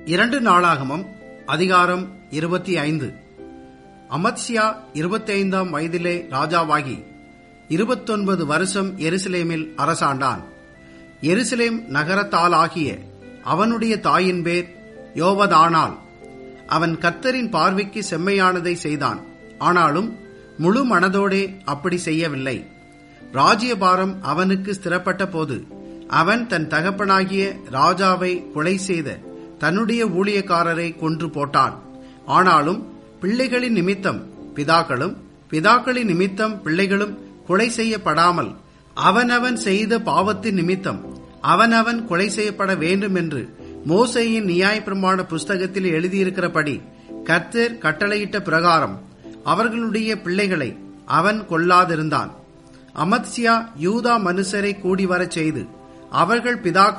இரண்டு நாளாகமம் அதிகாரம் இருபத்தி ஐந்து அமத்சியா இருபத்தி ஐந்தாம் வயதிலே ராஜாவாகி இருபத்தொன்பது வருஷம் எருசலேமில் அரசாண்டான் எருசலேம் நகரத்தாலாகிய அவனுடைய தாயின் பேர் யோவதானாள் அவன் கர்த்தரின் பார்வைக்கு செம்மையானதை செய்தான் ஆனாலும் முழு மனதோடே அப்படி செய்யவில்லை ராஜ்யபாரம் அவனுக்கு ஸ்திரப்பட்ட போது அவன் தன் தகப்பனாகிய ராஜாவை கொலை செய்த தன்னுடைய ஊழியக்காரரை கொன்று போட்டான் ஆனாலும் பிள்ளைகளின் நிமித்தம் பிதாக்களும் பிதாக்களின் நிமித்தம் பிள்ளைகளும் கொலை செய்யப்படாமல் அவனவன் செய்த பாவத்தின் நிமித்தம் அவனவன் கொலை செய்யப்பட வேண்டும் என்று மோசையின் நியாயப்பிரமாண புஸ்தகத்தில் எழுதியிருக்கிறபடி கர்த்தர் கட்டளையிட்ட பிரகாரம் அவர்களுடைய பிள்ளைகளை அவன் கொல்லாதிருந்தான் அமத்சியா யூதா மனுஷரை கூடிவரச் செய்து அவர்கள் பிதாக்கள்